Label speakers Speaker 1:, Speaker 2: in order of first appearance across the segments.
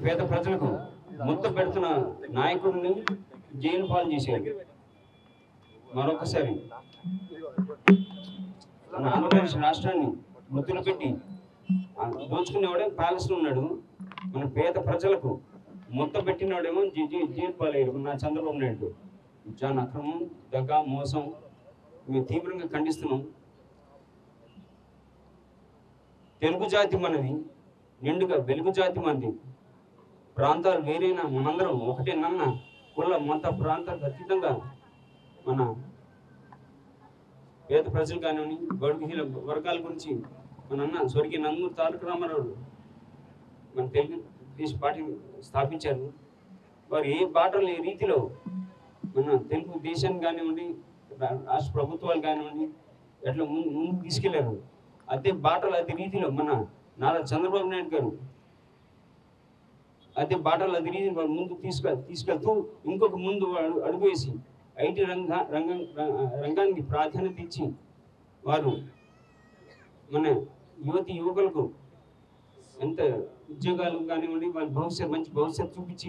Speaker 1: పేద ప్రజలకు ముద్ద పెడుతున్న నాయకుడిని జైలు పాలు చేశారు మరొకసారి మన ఆంధ్రప్రదేశ్ రాష్ట్రాన్ని ముద్దులు పెట్టి ఆ దోచుకునేవాడే ప్యాలెస్లో ఉన్నాడు మన పేద ప్రజలకు ముద్ద పెట్టినవాడేమో జై- జై- జైలు పాలయ్యారు నా చంద్రబాబు నాయుడు చాలా అక్రమం దగ్గ మోసం మేము తీవ్రంగా ఖండిస్తున్నాం తెలుగు జాతి మనది నిండుగా వెలుగు జాతి మనది ప్రాంతాలు వేరైనా మనందరం ఒకటే నన్న కుల మత ప్రాంతాలకు అతీతంగా మన పేద ప్రజలు కానివ్వండి బడుగుహీన వర్గాల గురించి మన అన్న స్వర్గీయ నందమూరి తారక రామారావు మన తెలుగు దేశ పార్టీ స్థాపించారు వారు ఏ బాటలు ఏ రీతిలో మన తెలుగు దేశాన్ని కానివ్వండి రా- రాష్ట్ర ప్రభుత్వాలు కానివ్వండి ఎట్లా ముందు ముందుకు తీసుకెళ్లారు అదే బాటలు అదే రీతిలో మన నారా చంద్రబాబు నాయుడు గారు అదే బాటలు అదే రీతిలో వారు ముందుకు తీసుకె తీసుకెళ్తూ ఇంకొక ముందు అడుగు అడుగు వేసి ఐటీ రంగ రంగం ర- రంగానికి ప్రాధాన్యత ఇచ్చి వారు మన యువతి యువకులకు ఎంత ఉద్యోగాలు కానివ్వండి వాళ్ళ భవిష్యత్ మంచి భవిష్యత్తు చూపించి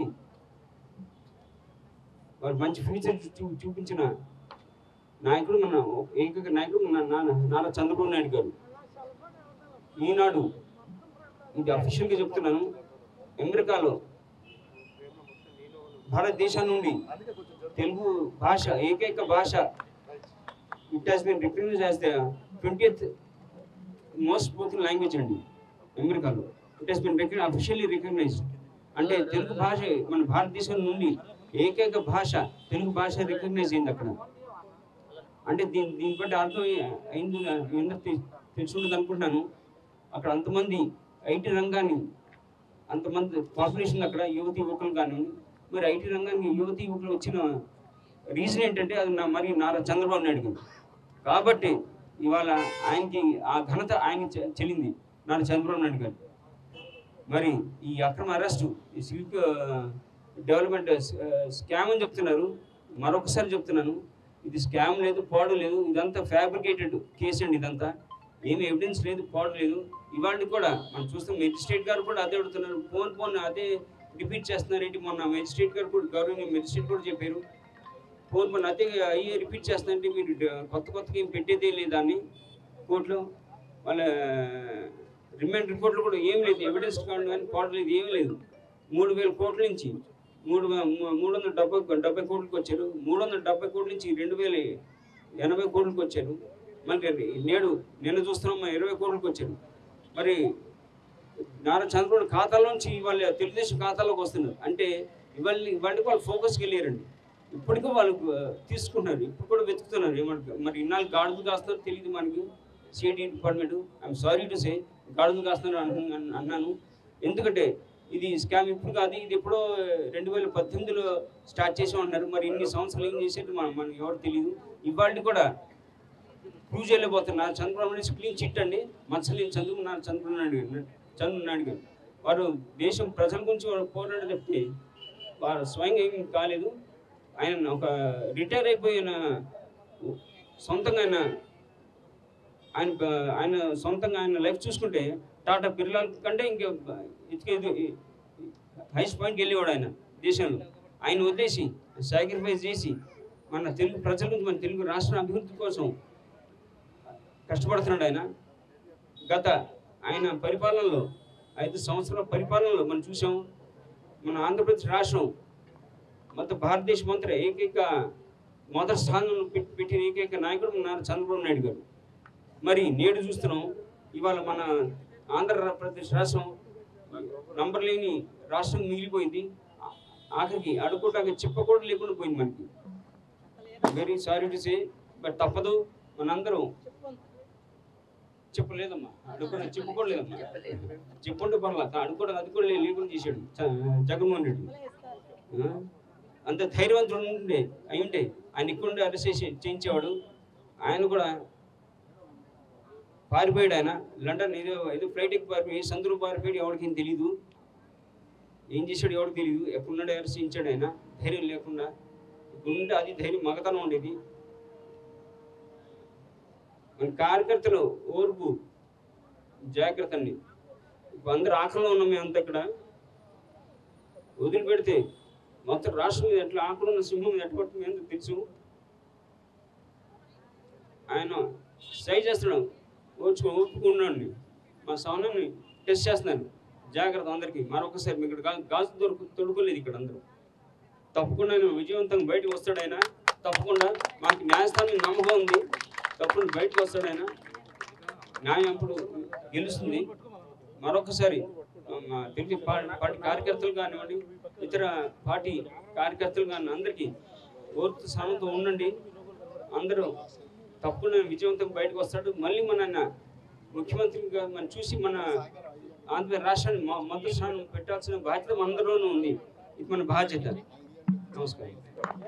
Speaker 1: వారు మంచి ఫ్యూచర్ చూ చూపించిన నాయకుడు మన ఏకైక నాయకుడు మన నాన్న నారా చంద్రబాబు నాయుడు గారు ఈనాడు ఇది అఫీషియల్గా చెప్తున్నాను అమెరికాలో భారతదేశం నుండి తెలుగు భాష ఏకైక భాష it has been recognise as the twentieth most spoken language అండి అమెరికాలో it has been recognise officially recognised అంటే తెలుగు భాష మన భారతదేశం నుండి ఏకైక భాష తెలుగు భాష రికగ్నైజ్ అయింది అక్కడ అంటే దీని దీన్ని బట్టి అర్థం అయింది ఏందో తెలుసుకుంటుంది అనుకుంటున్నాను అక్కడ అంతమంది ఐటీ రంగాన్ని అంతమంది పాపులేషన్ అక్కడ యువతి యువకులు కానివ్వండి మరి ఐటీ రంగానికి యువతి యువకులు వచ్చిన రీజన్ ఏంటంటే అది నా మరి నారా చంద్రబాబు నాయుడు గారు కాబట్టి ఇవాళ ఆయనకి ఆ ఘనత ఆయన చెల్లింది నారా చంద్రబాబు నాయుడు గారు మరి ఈ అక్రమ అరెస్టు ఈ సిల్క్ డెవలప్మెంట్ స్కామ్ అని చెప్తున్నారు మరొకసారి చెప్తున్నాను ఇది స్కామ్ లేదు పాడు లేదు ఇదంతా ఫ్యాబ్రికేటెడ్ కేసు అండి ఇదంతా ఏమి ఎవిడెన్స్ లేదు పాడు లేదు ఇవాళ కూడా మనం చూస్తాం మెజిస్ట్రేట్ గారు కూడా అదే అడుగుతున్నారు ఫోన్ ఫోన్ అదే రిపీట్ చేస్తున్నారు ఏంటి మొన్న మెజిస్ట్రేట్ గారు కూడా గౌరవనీయ మెజిస్ట్రేట్ కూడా చెప్పారు ఫోన్ ఫోన్ అదే అయ్యి రిపీట్ చేస్తున్నారంటే మీరు డ- కొత్త కొత్తగా ఏం పెట్టేదే లేదు దాన్ని కోర్టులో వాళ్ళ రిమాండ్ రిపోర్ట్లు కూడా ఏం లేదు ఎవిడెన్స్ కావాలి కానీ పాడు లేదు ఏమీ లేదు మూడు వేల కోట్ల నుంచి మూడు వే- మూ- మూడు వందల డెబ్బై డెబ్బై కోట్లకు వచ్చారు మూడు వందల డెబ్బై కోట్ల నుంచి రెండు వేల ఎనభై కోట్లకు వచ్చారు మరి నేడు నిన్న చూస్తున్నాం మా ఇరవై కోట్లకు వచ్చారు మరి నారా చంద్రబాబు ఖాతాలోంచి ఇవాళ తెలుగుదేశం ఖాతాలోకి వస్తున్నారు అంటే ఇవాళ ఇవాళకి వాళ్ళు ఫోకస్కి వెళ్ళారండి ఇప్పటికీ వాళ్ళు ఆ, తీసుకుంటున్నారు ఇప్పుడు కూడా వెతుకుతున్నారు ఏమంటారు మరి ఇన్నాళ్ళు గాడులు కాస్తారో తెలియదు మనకి CID department I'm sorry to say గాడులు కాస్తున్నారు అన్- అన్- అన్నాను ఎందుకంటే ఇది స్కామ్ ఇప్పుడు కాదు ఇది ఎప్పుడో రెండు వేల పద్దెనిమిదిలో స్టార్ట్ చేసాం అంటున్నారు మరి ఇన్ని సంవత్సరాలు ఏం చేసేది మనం మనకి ఎవరు తెలియదు ఇవాళ కూడా ప్రూవ్ చేయలేకపోతున్నారు చంద్రబాబు నాయుడు క్లీన్ చిట్ అండి మత్సలేని చంద్రబాబు చంద్రబాబు నాయుడు గారు చంద్రబాబు నాయుడు గారు వారు దేశం ప్రజల గురించి వారు పోరాడు చెప్తే వారు స్వయంగా ఏం కాలేదు ఆయన ఒక రిటైర్ అయిపోయిన సొంతంగా ఆయన ఆయన ఆయన సొంతంగా ఆయన లైఫ్ చూసుకుంటే టాటా బిర్లా కంటే ఇంకా ఇటుకేది హైస్ట్ పాయింట్కి వెళ్ళేవాడు ఆయన దేశంలో ఆయన వదిలేసి సాక్రిఫైస్ చేసి మన తెలుగు ప్రజల గురించి మన తెలుగు రాష్ట్ర అభివృద్ధి కోసం కష్టపడుతున్నాడు ఆయన గత ఆయన పరిపాలనలో ఐదు సంవత్సరాల పరిపాలనలో మనం చూసాం మన ఆంధ్రప్రదేశ్ రాష్ట్రం మొత్తం భారతదేశం అంతా ఏకైక మొదటి స్థానంలో పెట్టి పెట్టిన ఏకైక నాయకుడు మన నారా చంద్రబాబు నాయుడు గారు మరి నేడు చూస్తున్నాం ఇవాళ మన ఆంధ్రప్రదేశ్ రాష్ట్రం నంబర్ లేని రాష్ట్రం మిగిలిపోయింది ఆ- ఆఖరికి అడుకోటానికి చెప్పకూడదు లేకుండా పోయింది మనకి very sorry to say but తప్పదు మనందరం చెప్పలేదమ్మా అడుగుకోవడం చెప్పుకోలేదమ్మా చెప్పుకుంటే పర్లా అడుకోవడం అది కూడా లేకుండా చేశాడు చ- జగన్మోహన్ రెడ్డి ఆ? అంత ధైర్యవంతుడు ఉండే అయి ఉంటే ఆయన ఇక్కడ అరెస్ట్ చేసి చేయించేవాడు ఆయన కూడా పారిపోయాడు ఆయన లండన్ ఏదో ఏదో ఫ్లైట్ ఎక్కి పారిపోయి సందులో పారిపోయాడు ఎవరికి ఏం తెలీదు ఏం చేశాడు ఎవరికి తెలియదు ఎక్కడున్నాడు అరెస్ట్ చేయించాడు ఆయన ధైర్యం లేకుండా ఉంటే అది ధైర్యం మగతనం ఉండేది మన కార్యకర్తలు ఓర్పు జాగ్రత్త అండి ఇప్పుడు అందరు ఆకలిలో ఉన్నాం మేము అంతా ఇక్కడ వదిలిపెడితే మొత్తం రాష్ట్రం మీద ఎట్లా ఆకులున్న సింహం మీద ఎట్లా పడుతుంది ఏంటో తెలుసు ఆయన సై చేస్తున్నాడు ఓర్చుకో ఒప్పుకున్నాడు మా సౌనాన్ని టెస్ట్ చేస్తున్నాను జాగ్రత్త అందరికీ మరొకసారి మీకు ఇక్కడ గా- గాజు దొరుకు తొడుకోలేదు ఇక్కడ అందరూ తప్పకుండా ఆయన విజయవంతంగా బయటకు వస్తాడు ఆయన తప్పకుండా మాకు న్యాయస్థానం మీద నమ్మకం ఉంది తప్పకుండా బయటకు వస్తాడు ఆయన న్యాయం అప్పుడు గెలుస్తుంది మరొకసారి మా తెలుగు పా- పార్టీ కార్యకర్తలు కానివ్వండి ఇతర పార్టీ కార్యకర్తలు కానీ అందరికీ ఓర్పు సహనంతో ఉండండి అందరూ తప్పకుండా విజయవంతంగా బయటకు వస్తాడు మళ్ళీ మన ఆయన ముఖ్యమంత్రిగా మనం చూసి మన ఆంధ్ర రాష్ట్రాన్ని మొ- మొదటి స్థానం పెట్టాల్సిన బాధ్యత మనందరిలోనూ ఉంది ఇది మన బాధ్యత నమస్కారం